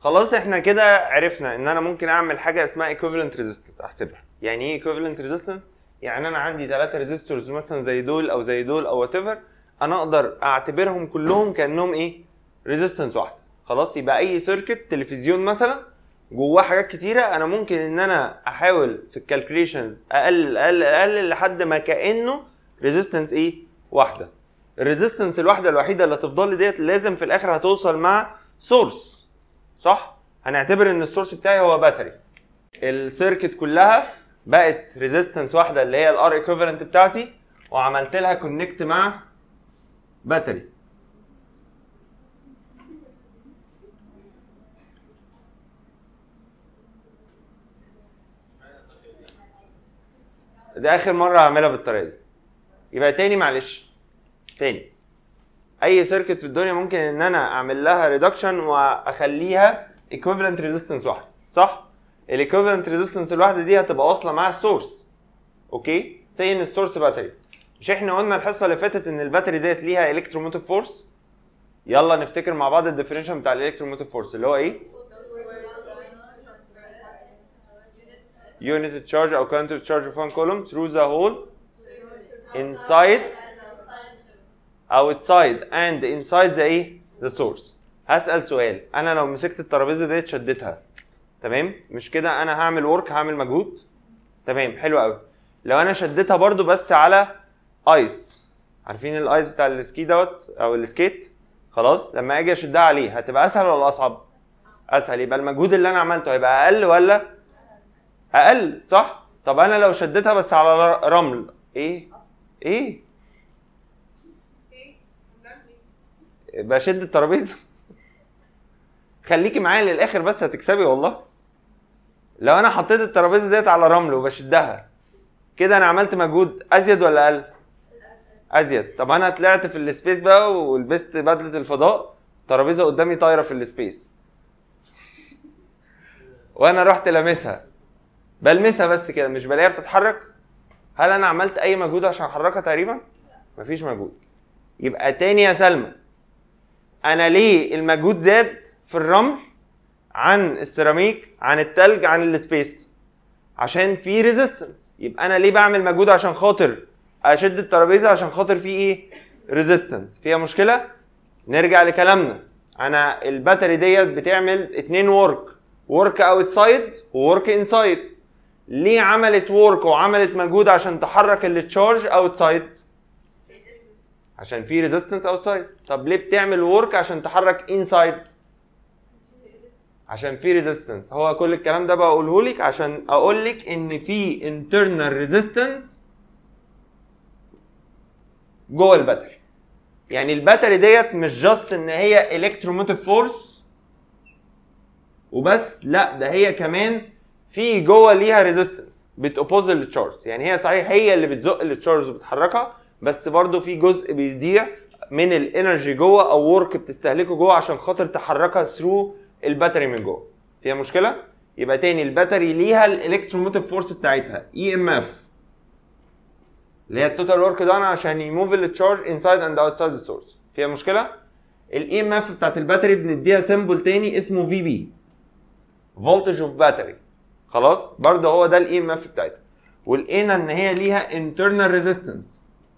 خلاص احنا كده عرفنا ان انا ممكن اعمل حاجه اسمها equivalent resistance احسبها يعني ايه equivalent resistance يعني انا عندي ثلاثة ريزيستورز مثلا زي دول او زي دول او وات ايفر انا اقدر اعتبرهم كلهم كانهم ايه ريزيستنس واحده خلاص يبقى اي سيركت تلفزيون مثلا جواه حاجات كتيره انا ممكن ان انا احاول في الكالكوليشنز اقلل اقلل اقلل لحد ما كانه ريزيستنس ايه واحده الريزيستنس الواحده الوحيده اللي هتفضل لي ديت لازم في الاخر هتوصل مع سورس صح هنعتبر ان السورس بتاعي هو باتري السيركت كلها بقت ريزيستنس واحده اللي هي الار ايكوفالنت بتاعتي وعملت لها كونكت مع باتري ده اخر مره هعملها بالطريقه دي يبقى تاني معلش تاني اي سيركت في الدنيا ممكن ان انا اعمل لها ريدكشن واخليها equivalent resistance واحده صح الايكوفالنت ريزيستنس الواحده دي هتبقى واصله مع السورس اوكي سي ان السورس باتري مش احنا قلنا الحصه اللي فاتت ان الباتري ديت ليها الكتروموتيف فورس يلا نفتكر مع بعض الديفينيشن بتاع الالكتروموتيف فورس اللي هو ايه unit charge او current charge of one column through the hole inside outside and inside the ايه the source هسأل سؤال انا لو مسكت الترابيزه ديت شدتها تمام مش كده انا هعمل ورك هعمل مجهود تمام حلو قوي لو انا شدتها برضو بس على ايس عارفين الايس بتاع السكي دوت او السكيت خلاص لما اجي اشدها عليه هتبقى اسهل ولا اصعب اسهل يبقى المجهود اللي انا عملته هيبقى اقل ولا اقل صح طب انا لو شدتها بس على رمل ايه ايه بشد الترابيزه خليكي معايا للاخر بس هتكسبي والله لو انا حطيت الترابيزه ديت على رمل وبشدها كده انا عملت مجهود ازيد ولا اقل ازيد طب انا طلعت في السبيس بقى ولبست بدله الفضاء الترابيزه قدامي طايره في السبيس وانا رحت لامسها بلمسها بس كده مش بلاقيها بتتحرك هل انا عملت اي مجهود عشان احركها تقريبا مفيش مجهود يبقى تاني يا سلمى انا ليه المجهود زاد في الرمل عن السيراميك عن التلج عن السبيس عشان في ريزيستنس يبقى انا ليه بعمل مجهود عشان خاطر اشد الترابيزه عشان خاطر في ايه ريزيستنس فيها مشكله نرجع لكلامنا انا الباتري ديت بتعمل اتنين ورك ورك اوتسايد وورك انسايد ليه عملت ورك وعملت مجهود عشان تحرك التشارج اوتسايد عشان في ريزيستنس اوتسايد طب ليه بتعمل ورك عشان تحرك انسايد عشان في ريزيستنس هو كل الكلام ده بقوله لك عشان اقول لك ان في internal ريزيستنس جوه الباتري يعني الباتري ديت مش جاست ان هي الكتروموتيف فورس وبس لا ده هي كمان في جوه ليها ريزيستنس بتوبوز للتشارج يعني هي صحيح هي اللي بتزق التشارج وبتحركها بس برضو في جزء بيضيع من الانرجي جوه او ورك بتستهلكه جوه عشان خاطر تحركها ثرو الباتري من جوه فيها مشكله يبقى تاني الباتري ليها الالكتروموتيف فورس بتاعتها اي ام اف اللي هي التوتال ورك دان عشان يموف التشارج انسايد اند اوتسايد السورس فيها مشكله الاي ام اف بتاعت الباتري بنديها سيمبل تاني اسمه في بي فولتج اوف باتري خلاص برضه هو ده الاي ام اف بتاعتها ولقينا ان هي ليها انترنال ريزيستنس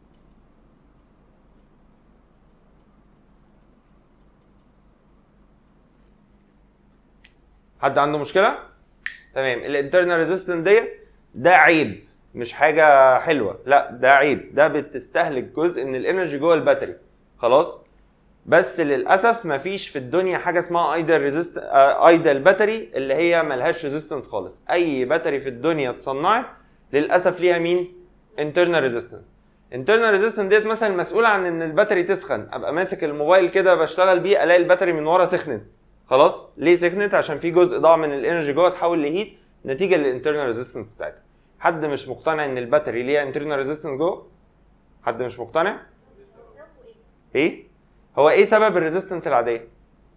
حد عنده مشكله تمام الانترنال ريزيستنس ديت ده عيب مش حاجه حلوه لا ده عيب ده بتستهلك جزء من الانرجي جوه الباتري خلاص بس للاسف مفيش في الدنيا حاجه اسمها ايدل ريزيست ايدل باتري اللي هي ملهاش ريزيستنس خالص اي باتري في الدنيا اتصنعت للاسف ليها مين انترنال ريزيستنس انترنال ريزيستنس ديت مثلا مسؤوله عن ان الباتري تسخن ابقى ماسك الموبايل كده بشتغل بيه الاقي الباتري من ورا سخنت خلاص ليه سخنت عشان في جزء ضاع من الانرجي جوه اتحول لهيت نتيجه للانترنال ريزيستنس بتاعتها حد مش مقتنع ان الباتري ليها انترنال ريزيستنس جوه حد مش مقتنع ايه هو ايه سبب الريزيستنس العاديه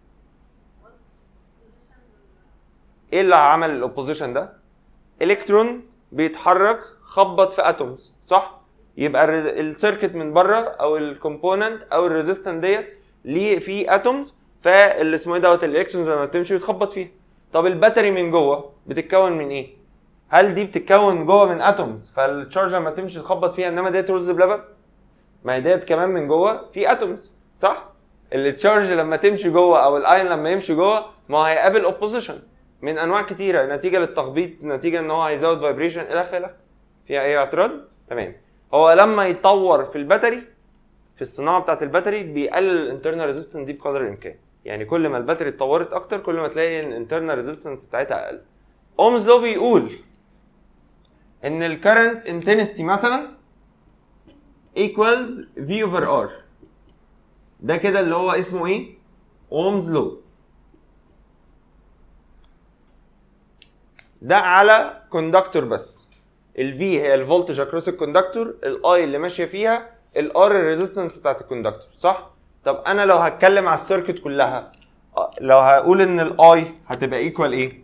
ايه اللي عمل الاوبوزيشن ده الكترون بيتحرك خبط في اتومز صح يبقى السيركت من بره او الكومبوننت او الريزيستنس ديت ليه في اتومز فاللي اسمه ايه دوت الالكترونز لما بتمشي بتخبط فيها طب الباتري من جوه بتتكون من ايه هل دي بتتكون جوه من اتومز فالتشارج لما تمشي تخبط فيها انما ديت رز بلبن ما هي ديت كمان من جوه في اتومز صح التشارج لما تمشي جوه او الايون لما يمشي جوه ما هو هيقابل اوبوزيشن من انواع كتيره نتيجه للتخبيط نتيجه ان هو هيزود فايبريشن الى اخره فيها اي اعتراض تمام هو لما يتطور في الباتري في الصناعه بتاعت الباتري بيقلل الانترنال ريزيستنس دي بقدر الامكان يعني كل ما الباتري اتطورت اكتر كل ما تلاقي الانترنال ريزيستنس بتاعتها اقل اومز لو بيقول ان الكرنت انتنستي مثلا equals V over R ده كده اللي هو اسمه ايه اومز لو ده على كوندكتور بس ال V هي الفولتج اكروس الكوندكتور ال I اللي ماشيه فيها ال R الريزيستنس بتاعت الكوندكتور صح طب انا لو هتكلم على السيركت كلها آه، لو هقول ان ال I هتبقى ايكوال ايه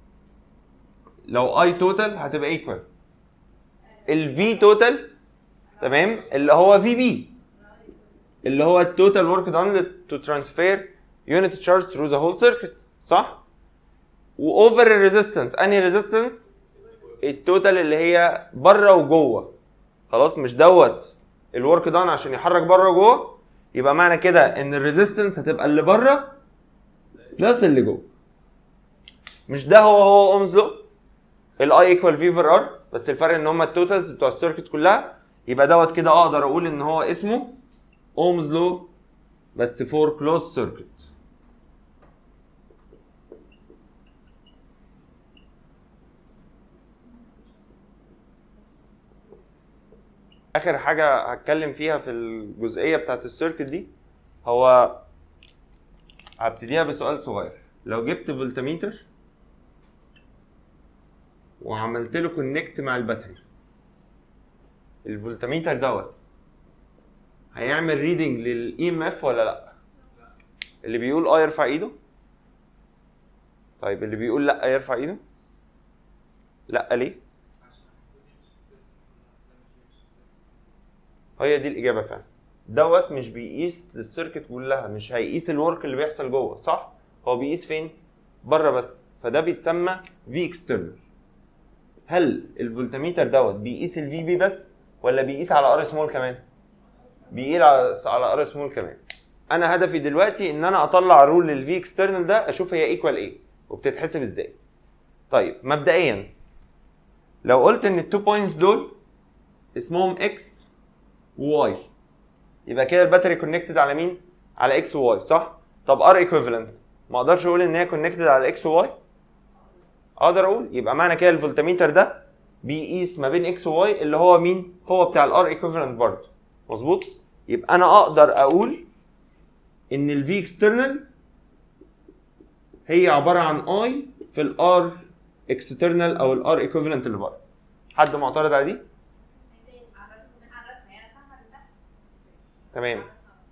لو I توتال هتبقى ايكوال ال V توتال تمام اللي هو في بي اللي هو التوتال ورك دان تو ترانسفير يونت تشارج ثرو ذا هول سيركت صح واوفر الريزيستنس انهي ريزيستنس التوتال اللي هي بره وجوه خلاص مش دوت الورك دان عشان يحرك بره وجوه يبقى معنى كده ان الريزيستنس هتبقى اللي بره بلس اللي جوه مش ده هو هو اومز لو الاي ايكوال في فر ار بس الفرق ان هما التوتالز بتوع السيركت كلها يبقى دوت كده اقدر اقول ان هو اسمه اومز لو بس فور كلوز سيركت اخر حاجه هتكلم فيها في الجزئيه بتاعت السيركت دي هو هبتديها بسؤال صغير لو جبت فولتميتر وعملت له كونكت مع الباتري الفولتميتر دوت هيعمل ريدنج للاي ام اف ولا لا اللي بيقول اه يرفع ايده طيب اللي بيقول لا يرفع ايده لا ليه هي دي الاجابه فعلا دوت مش بيقيس للسيركت كلها مش هيقيس الورك اللي بيحصل جوه صح هو بيقيس فين بره بس فده بيتسمى في اكسترنال هل الفولتميتر دوت بيقيس الفي بي بس ولا بيقيس على ار سمول كمان بيقيس على على ار سمول كمان انا هدفي دلوقتي ان انا اطلع رول للفي اكسترنال ده اشوف هي ايكوال ايه وبتتحسب ازاي طيب مبدئيا لو قلت ان التو بوينتس دول اسمهم اكس وواي يبقى كده الباتري كونكتد على مين على اكس وواي صح طب ار ايكويفالنت ما اقدرش اقول ان هي كونكتد على اكس وواي اقدر اقول يبقى معنى كده الفولتميتر ده بيقيس ما بين اكس وواي اللي هو مين هو بتاع الار ايكويفالنت برضه مظبوط يبقى انا اقدر اقول ان الفي اكسترنال هي عباره عن اي في الار اكسترنال او الار ايكويفالنت اللي بره حد معترض على دي تمام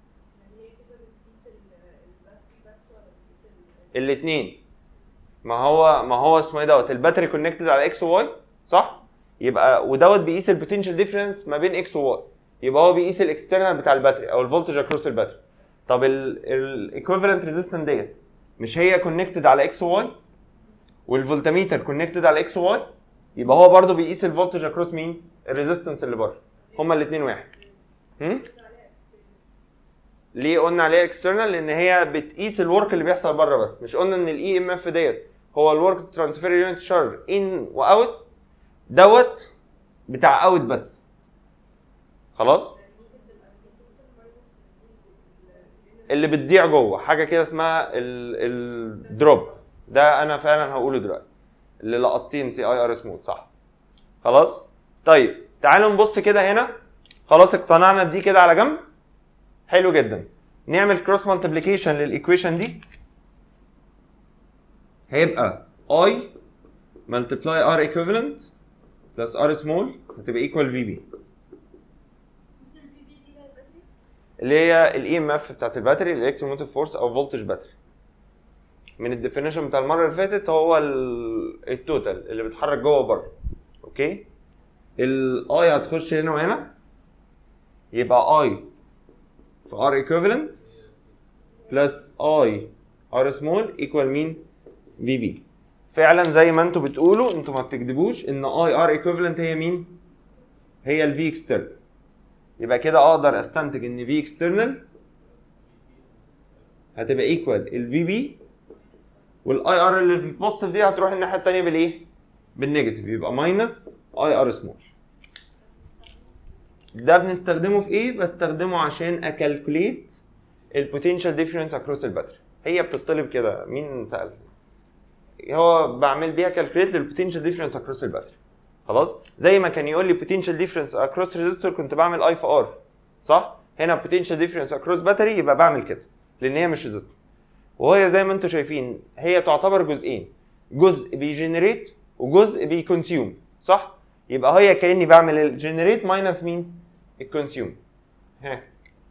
الاثنين ما هو ما هو اسمه ايه دوت الباتري كونكتد على اكس وواي صح يبقى ودوت بيقيس البوتنشال ديفرنس ما بين اكس وواي يبقى هو بيقيس الاكسترنال بتاع الباتري او الفولتج اكروس الباتري طب الايكويفالنت ريزيستنس ديت مش هي كونكتد على اكس وواي والفولتميتر كونكتد على اكس وواي يبقى هو برضه بيقيس الفولتج اكروس مين الريزيستنس اللي بره هما الاثنين واحد هم؟ ليه قلنا عليها اكسترنال لان هي بتقيس الورك اللي بيحصل بره بس مش قلنا ان الاي ام اف ديت هو الورك ترانسفير يونت شارج ان واوت دوت بتاع اوت بس خلاص اللي بتضيع جوه حاجه كده اسمها الدروب ده انا فعلا هقوله دلوقتي اللي لقطتيه انت اي ار سموث صح خلاص طيب تعالوا نبص كده هنا خلاص اقتنعنا بدي كده على جنب حلو جدا نعمل كروس مالتيبليكيشن للايكويشن دي هيبقى i multiply r equivalent plus r small هتبقى equal vb اللي هي الاي ام اف بتاعت الباتري الالكتروموتيف فورس او فولتج باتري من الديفينيشن بتاع المره اللي فاتت هو ال- التوتال اللي بيتحرك جوه وبره اوكي الاي هتخش هنا وهنا يبقى اي في ار ايكوفالنت بلس اي ار سمول ايكوال مين في بي فعلا زي ما انتوا بتقولوا انتوا ما بتكذبوش ان اي ار ايكويفالنت هي مين هي الفي اكسترنال يبقى كده اقدر استنتج ان في اكسترنال هتبقى ايكوال الفي بي والاي ار اللي في البوزيتيف دي هتروح الناحيه الثانيه بالايه بالنيجاتيف يبقى ماينس اي ار سمول ده بنستخدمه في ايه بستخدمه عشان اكالكوليت البوتنشال ديفرنس اكروس الباتري هي بتطلب كده مين سال هو بعمل بيها كالكوليت للبوتنشال ديفرنس اكروس الباتري خلاص زي ما كان يقول لي بوتنشال ديفرنس اكروس ريزيستور كنت بعمل اي في ار صح هنا بوتنشال ديفرنس اكروس باتري يبقى بعمل كده لان هي مش ريزيستور وهي زي ما انتم شايفين هي تعتبر جزئين جزء بيجنريت وجزء بيكونسيوم صح يبقى هي كاني بعمل الجنريت ماينس مين الكونسيوم ها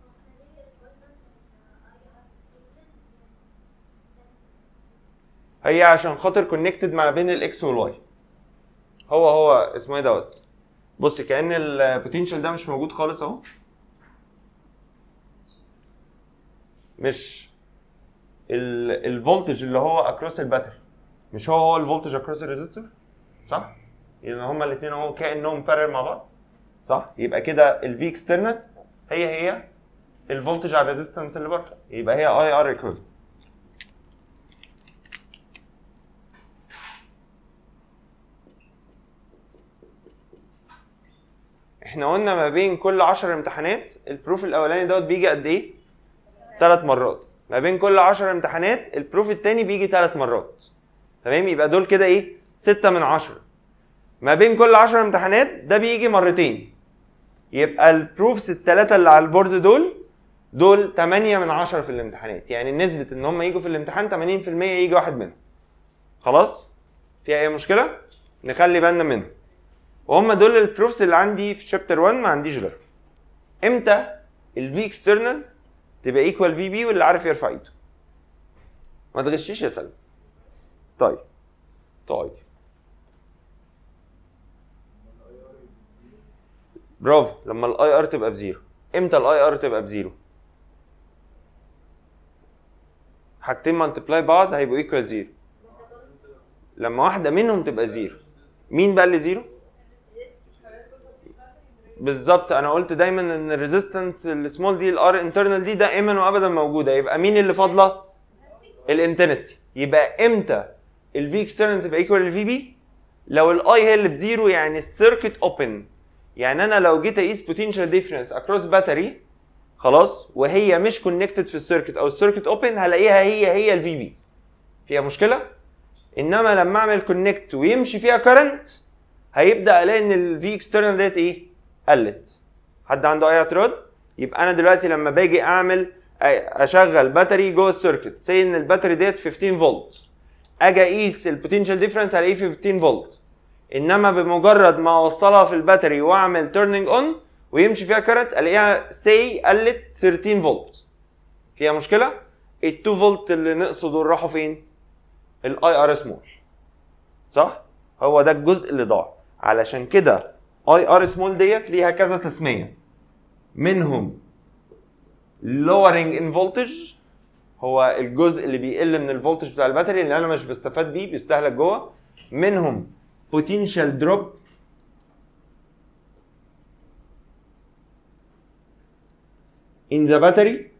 هي عشان خاطر كونكتد ما بين الاكس والواي هو هو اسمه ايه دوت بص كان البوتنشال ده مش موجود خالص اهو مش الفولتج اللي هو اكروس الباتري مش هو هو الفولتج اكروس الريزستور صح يعني هما الاثنين اهو كانهم بارل مع بعض صح يبقى كده الفي اكسترنال هي هي الفولتج على الريزيستنس اللي بره يبقى هي اي ار ايكويفالنت احنا قلنا ما بين كل 10 امتحانات البروف الاولاني دوت بيجي قد ايه؟ ثلاث مرات ما بين كل 10 امتحانات البروف الثاني بيجي ثلاث مرات تمام يبقى دول كده ايه؟ 6 من 10 ما بين كل 10 امتحانات ده بيجي مرتين يبقى البروفس الثلاثه اللي على البورد دول دول 8 من 10 في الامتحانات يعني نسبه ان هم يجوا في الامتحان 80% يجي واحد منهم خلاص في اي مشكله نخلي بالنا منهم وهم دول البروفس اللي عندي في شابتر 1 ما عنديش غيرهم امتى الفي اكسترنال تبقى ايكوال في بي واللي عارف يرفع ايده ما تغشيش يا سلمى طيب طيب برافو لما الاي ار تبقى بزيرو امتى الاي ار تبقى بزيرو حاجتين مالتبلاي بعض هيبقوا ايكوال زيرو لما واحده منهم تبقى زيرو مين بقى اللي زيرو بالظبط انا قلت دايما ان الريزيستنس السمول دي الار انترنال دي دائما وابدا موجوده يبقى مين اللي فاضله الانتنسي يبقى امتى الفي اكسترنال تبقى ايكوال للفي بي لو الاي هي اللي بزيرو يعني السيركت اوبن يعني انا لو جيت اقيس بوتنشال ديفرنس اكروس باتري خلاص وهي مش كونكتد في السيركت او السيركت اوبن هلاقيها هي هي الفي بي فيها مشكله انما لما اعمل كونكت ويمشي فيها كرنت هيبدا الاقي ان الفي اكسترنال ديت ايه قلت حد عنده اي اعتراض يبقى انا دلوقتي لما باجي اعمل اشغل باتري جوه السيركت سي ان الباتري ديت 15 فولت اجي اقيس البوتنشال ديفرنس الاقيه 15 فولت انما بمجرد ما اوصلها في الباتري واعمل تيرنينج اون ويمشي فيها كارت الاقيها سي قلت 13 فولت فيها مشكله ال 2 فولت اللي نقصوا دول راحوا فين الاي ار سمول صح هو ده الجزء اللي ضاع علشان كده اي ار سمول ديت ليها كذا تسميه منهم lowering in voltage هو الجزء اللي بيقل من الفولتج بتاع الباتري اللي انا مش بستفاد بيه بيستهلك جوه منهم potential drop in the battery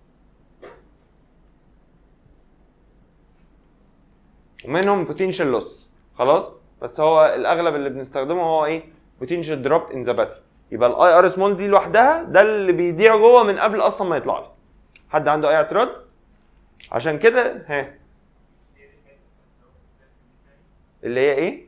ومنهم potential loss خلاص بس هو الاغلب اللي بنستخدمه هو ايه potential drop in the battery يبقى الاي ار سمول دي لوحدها ده اللي بيضيع جوه من قبل اصلا ما يطلع لي حد عنده اي اعتراض عشان كده ها اللي هي ايه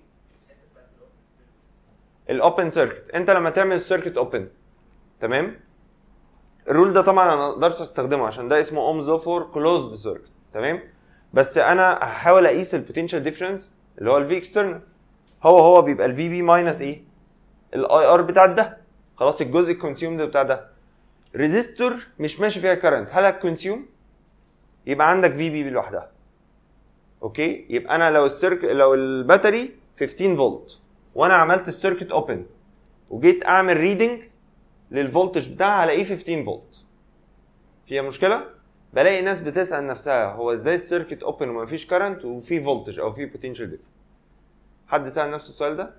الاوبن سيركت انت لما تعمل السيركت اوبن تمام الرول ده طبعا انا ما اقدرش استخدمه عشان ده اسمه اومز لو فور كلوزد سيركت تمام بس انا هحاول اقيس البوتنشال ديفرنس اللي هو الفي اكسترنال هو هو بيبقى الفي بي ماينس ايه الاي ار بتاع ده خلاص الجزء الكونسيومد بتاع ده ريزيستور مش ماشي فيها كارنت هل هتكونسيوم يبقى عندك في بي لوحدها اوكي يبقى انا لو السيرك لو الباتري 15 فولت وانا عملت السيركت اوبن وجيت اعمل ريدنج للفولتج بتاعها هلاقيه 15 فولت فيها مشكله بلاقي ناس بتسال نفسها هو ازاي السيركت اوبن ومفيش كارنت وفي فولتج او في بوتنشال ديفرنس حد سال نفس السؤال ده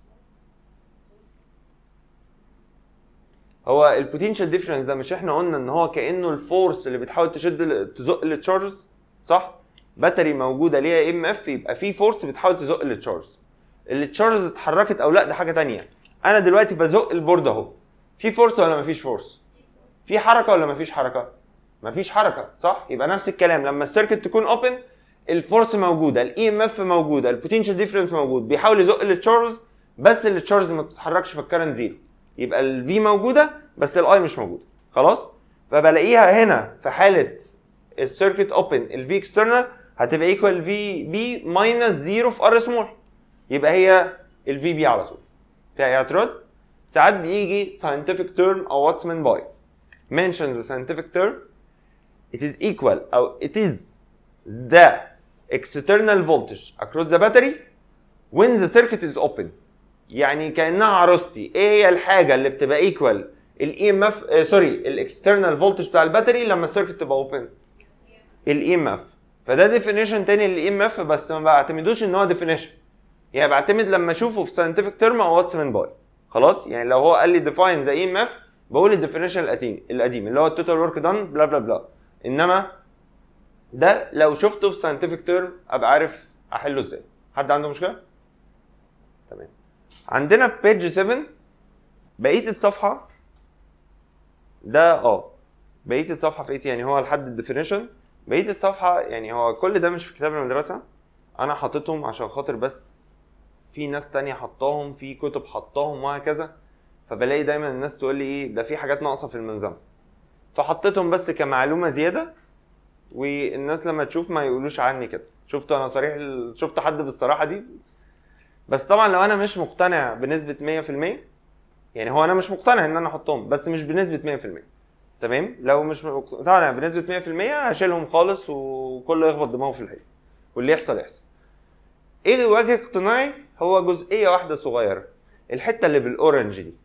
هو البوتنشال ديفرنس ده مش احنا قلنا ان هو كانه الفورس اللي بتحاول تشد تزق التشارجز صح باتري موجوده ليها ام اف يبقى في فورس بتحاول تزق التشارجز التشارجز اتحركت او لا ده حاجه تانية انا دلوقتي بزق البورد اهو في فورس ولا مفيش فورس في حركه ولا مفيش حركه مفيش حركه صح يبقى نفس الكلام لما السيركت تكون اوبن الفورس موجوده الاي ام اف موجوده البوتنشال ديفرنس موجود بيحاول يزق التشارجز بس التشارجز ما بتتحركش في الكرنت زيرو يبقى الفي موجوده بس الاي مش موجوده خلاص فبلاقيها هنا في حاله السيركت اوبن الفي اكسترنال هتبقى ايكوال في بي ماينس زيرو في ار سمول يبقى هي الفي بي على طول فيها اي اعتراض ساعات بيجي scientific term او what's meant by mentions the scientific term it is equal او it is the external voltage across the battery when the circuit is open يعني كانها عروستي ايه هي الحاجه اللي بتبقى ايكوال الاي ام اف سوري الاكسترنال فولتج بتاع الباتري لما السيركت تبقى اوبن الاي ام اف فده ديفينيشن تاني للاي ام اف بس ما بعتمدوش ان هو ديفينيشن يعني بعتمد لما اشوفه في ساينتفك تيرم او واتس من باي خلاص يعني لو هو قال لي ديفاين ذا اي ام اف بقول الديفينيشن القديم القديم اللي هو التوتال ورك دان بلا بلا بلا انما ده لو شفته في ساينتفك تيرم ابقى عارف احله ازاي حد عنده مشكله تمام عندنا في بيج 7 بقيه الصفحه ده اه بقيه الصفحه في ايه يعني هو لحد الديفينيشن بقيه الصفحه يعني هو كل ده مش في كتاب المدرسه انا حاططهم عشان خاطر بس في ناس تانية حطاهم في كتب حطاهم وهكذا فبلاقي دايما الناس تقول لي ايه ده في حاجات ناقصه في الملزمه فحطيتهم بس كمعلومه زياده والناس لما تشوف ما يقولوش عني كده شفت انا صريح شفت حد بالصراحه دي بس طبعا لو انا مش مقتنع بنسبه 100% يعني هو انا مش مقتنع ان انا احطهم بس مش بنسبه 100% تمام لو مش مقتنع بنسبه 100% هشيلهم خالص وكله يخبط دماغه في الحيط واللي يحصل يحصل ايه وجه اقتناعي هو جزئيه واحده صغيره الحته اللي بالاورنج دي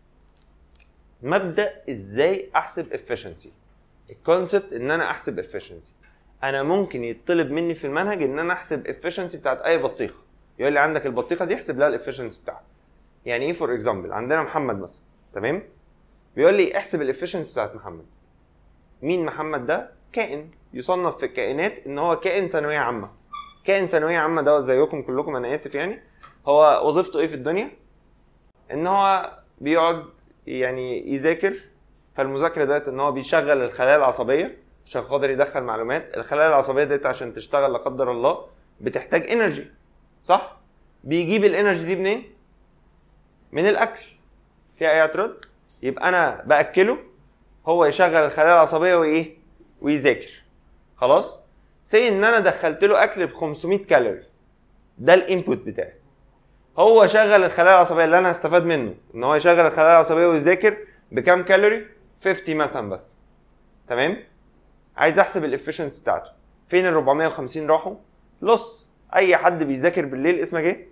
مبدا ازاي احسب efficiency الكونسبت ان انا احسب efficiency انا ممكن يطلب مني في المنهج ان انا احسب efficiency بتاعت اي بطيخه يقول لي عندك البطيخه دي احسب لها الافشنسي بتاعها يعني ايه فور اكزامبل عندنا محمد مثلا تمام بيقول لي احسب الافشنسي بتاعت محمد مين محمد ده كائن يصنف في الكائنات ان هو كائن ثانويه عامه كائن ثانويه عامه دوت زيكم كلكم انا اسف يعني هو وظيفته ايه في الدنيا ان هو بيقعد يعني يذاكر فالمذاكره ديت ان هو بيشغل الخلايا العصبيه عشان خاطر يدخل معلومات الخلايا العصبيه ديت عشان تشتغل لا قدر الله بتحتاج انرجي صح بيجيب الانرجي دي منين من الاكل فيها اي اعتراض يبقى انا باكله هو يشغل الخلايا العصبيه وايه ويذاكر خلاص سي ان انا دخلت له اكل ب 500 كالوري ده الانبوت بتاعي هو شغل الخلايا العصبيه اللي انا هستفاد منه ان هو يشغل الخلايا العصبيه ويذاكر بكام كالوري 50 مثلا بس تمام عايز احسب الافشنسي بتاعته فين ال 450 راحوا لص اي حد بيذاكر بالليل اسمك ايه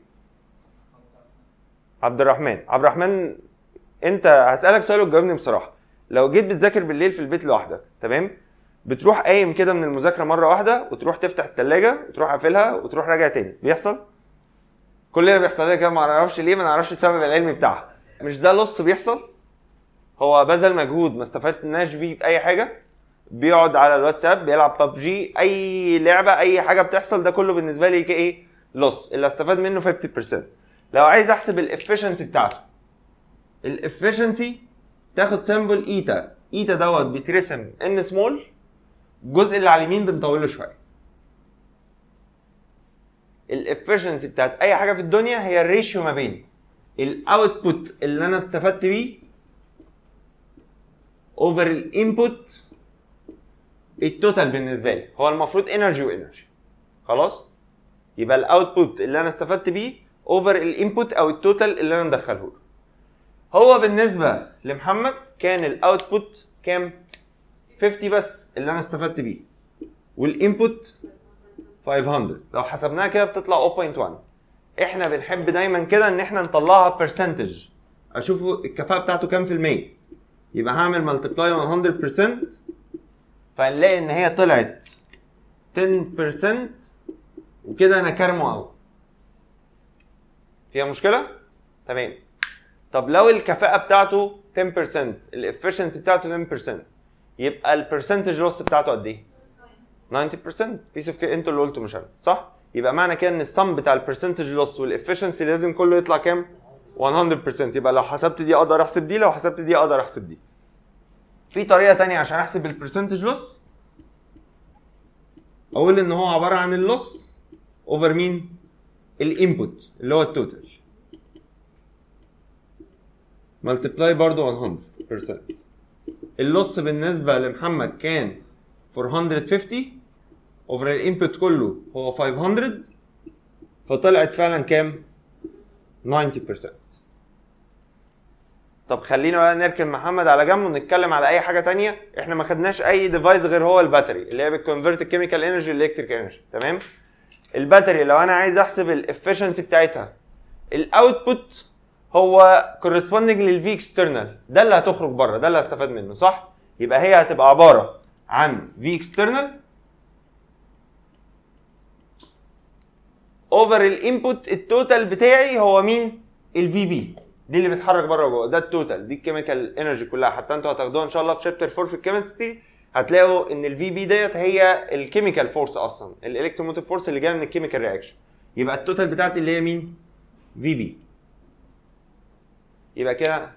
عبد الرحمن عبد الرحمن انت هسالك سؤال وتجاوبني بصراحه لو جيت بتذاكر بالليل في البيت لوحدك تمام بتروح قايم كده من المذاكره مره واحده وتروح تفتح الثلاجه وتروح قافلها وتروح راجع تاني بيحصل كلنا بيحصل لنا كده ما نعرفش ليه ما نعرفش السبب العلمي بتاعها مش ده لص بيحصل هو بذل مجهود ما استفدناش بيه باي حاجه بيقعد على الواتساب بيلعب ببجي اي لعبه اي حاجه بتحصل ده كله بالنسبه لي ايه لص اللي استفاد منه 50% لو عايز احسب الافشنسي بتاعته الافشنسي تاخد سامبل ايتا ايتا دوت بيترسم ان سمول الجزء اللي على اليمين بنطوله شويه الافشنسي بتاعت اي حاجه في الدنيا هي الريشيو ما بين الاوتبوت اللي انا استفدت بيه اوفر الانبوت التوتال بالنسبه لي هو المفروض انرجي وانرجي خلاص يبقى الاوتبوت اللي انا استفدت بيه اوفر الانبوت او التوتال اللي انا مدخله له هو بالنسبه لمحمد كان الاوتبوت كام 50 بس اللي انا استفدت بيه والانبوت 500 لو حسبناها كده بتطلع 0.1 احنا بنحب دايما كده ان احنا نطلعها برسنتج اشوفه الكفاءه بتاعته كام في المية يبقى هعمل ملتبلاي 100% فهنلاقي ان هي طلعت 10% وكده انا كارمه قوي فيها مشكله تمام طب لو الكفاءه بتاعته 10% الافشنسي بتاعته 10% يبقى البرسنتج لوس بتاعته قد ايه 90% بيس اوف انتوا اللي قلتوا مش انا صح يبقى معنى كده ان السم بتاع البرسنتج لوس والافشنسي لازم كله يطلع كام 100% يبقى لو حسبت دي اقدر احسب دي لو حسبت دي اقدر احسب دي في طريقه تانية عشان احسب البرسنتج لوس اقول ان هو عباره عن اللوس اوفر مين الانبوت اللي هو التوتال ملتبلاي برضو 100% اللوس بالنسبه لمحمد كان 450 اوفر الانبوت كله هو 500 فطلعت فعلا كام 90% طب خلينا بقى نركن محمد على جنب ونتكلم على اي حاجه تانية احنا ما خدناش اي ديفايس غير هو الباتري اللي هي بتكونفرت الكيميكال انرجي لالكتريك انرجي تمام الباتري لو انا عايز احسب الافشنسي بتاعتها الاوتبوت هو كورسبوندنج للفي اكسترنال ده اللي هتخرج بره ده اللي هستفاد منه صح يبقى هي هتبقى عباره عن في اكسترنال اوفر الانبوت التوتال بتاعي هو مين الفي بي دي اللي بتتحرك بره وجوه ده التوتال دي الكيميكال انرجي كلها حتى انتوا هتاخدوها ان شاء الله في شابتر 4 في الكيمستري هتلاقوا ان الفي بي ديت هي الكيميكال فورس اصلا الالكتروموتيف فورس اللي جايه من الكيميكال رياكشن يبقى التوتال بتاعتي اللي هي مين في بي يبقى كده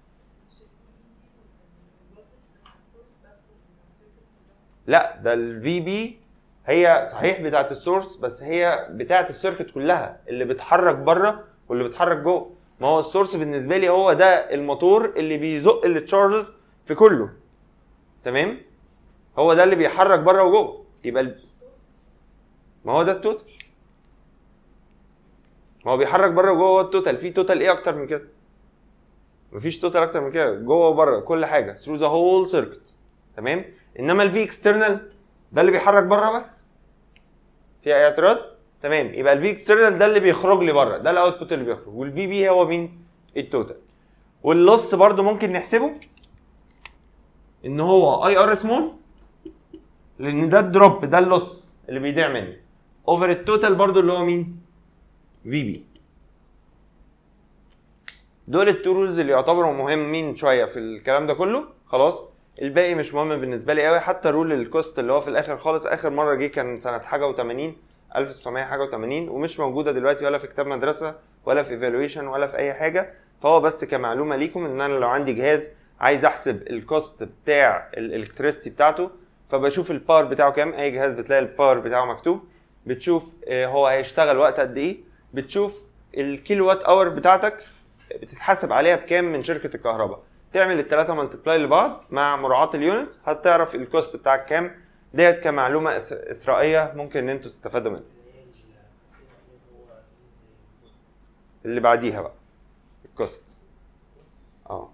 لا ده الفي بي هي صحيح بتاعت السورس بس هي بتاعت السيركت كلها اللي بتحرك بره واللي بتحرك جوه ما هو السورس بالنسبه لي هو ده الموتور اللي بيزق التشارجز في كله تمام هو ده اللي بيحرك بره وجوه يبقى ال... ما هو ده التوتال ما هو بيحرك بره وجوه هو التوتال في توتال ايه اكتر من كده مفيش توتال اكتر من كده جوه وبره كل حاجه through the whole circuit تمام انما الفي اكسترنال ده اللي بيحرك بره بس في اي اعتراض تمام يبقى الفي اكسترنال ده اللي بيخرج لي بره ده الاوتبوت اللي بيخرج والفي بي هو مين التوتال واللص برده ممكن نحسبه ان هو اي ار سمول لان ده الدروب ده اللص اللي بيضيع مني اوفر التوتال برضو اللي هو مين في بي دول التو رولز اللي يعتبروا مهمين شويه في الكلام ده كله خلاص الباقي مش مهم بالنسبه لي قوي حتى رول الكوست اللي هو في الاخر خالص اخر مره جه كان سنه حاجه و80 1900 حاجه و80 ومش موجوده دلوقتي ولا في كتاب مدرسه ولا في ايفالويشن ولا في اي حاجه فهو بس كمعلومه ليكم ان انا لو عندي جهاز عايز احسب الكوست بتاع الالكتريستي بتاعته فبشوف الباور بتاعه كام اي جهاز بتلاقي الباور بتاعه مكتوب بتشوف آه، هو هيشتغل وقت قد ايه بتشوف الكيلو وات اور بتاعتك بتتحاسب عليها بكام من شركه الكهرباء تعمل الثلاثه ملتبلاي لبعض مع مراعاه اليونتس هتعرف الكوست بتاعك كام ديت كمعلومه إس- اسرائيه ممكن ان انتوا تستفادوا منها اللي بعديها بقى الكوست اه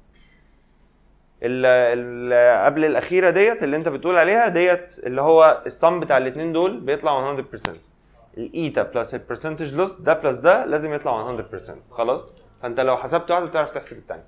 ال ال قبل الاخيره ديت اللي انت بتقول عليها ديت اللي هو الصم بتاع الاثنين دول بيطلع 100% الايتا بلس البرسنتج لوس ده بلس ده لازم يطلع 100% خلاص فانت لو حسبت واحده بتعرف تحسب الثانيه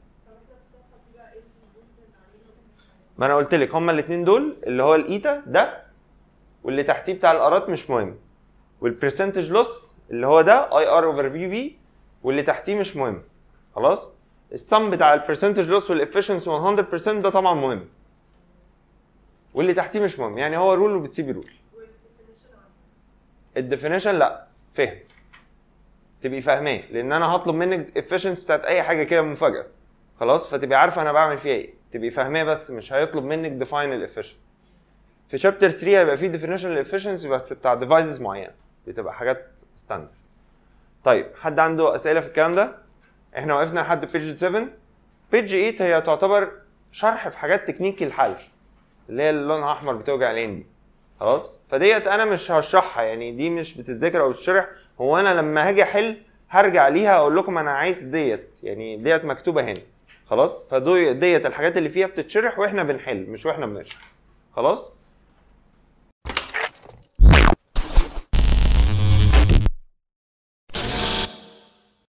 ما انا قلت لك هما الاثنين دول اللي هو الايتا ده واللي تحتيه بتاع الارات مش مهم والبرسنتج لوس اللي هو ده اي ار اوفر في بي واللي تحتيه مش مهم خلاص السم بتاع البرسنتج لوس والافشنسي 100% ده طبعا مهم واللي تحتيه مش مهم يعني هو رول وبتسيبي رول الديفينيشن لا فهم تبقي فاهماه لان انا هطلب منك الافشنسي بتاعت اي حاجه كده مفاجاه خلاص فتبقي عارفه انا بعمل فيها ايه تبقي فاهماه بس مش هيطلب منك ديفاين الافشنسي في شابتر 3 هيبقى فيه ديفينيشن للافشنسي بس بتاع ديفايسز معينه بتبقى حاجات ستاندرد طيب حد عنده اسئله في الكلام ده احنا وقفنا لحد بيج 7 بيج 8 هي تعتبر شرح في حاجات تكنيكي الحل اللي هي اللي لونها احمر بتوجع العين دي خلاص فديت انا مش هشرحها يعني دي مش بتتذاكر او بتشرح هو انا لما هاجي احل هرجع ليها اقول لكم انا عايز ديت يعني ديت مكتوبه هنا خلاص فديت الحاجات اللي فيها بتتشرح واحنا بنحل مش واحنا بنشرح خلاص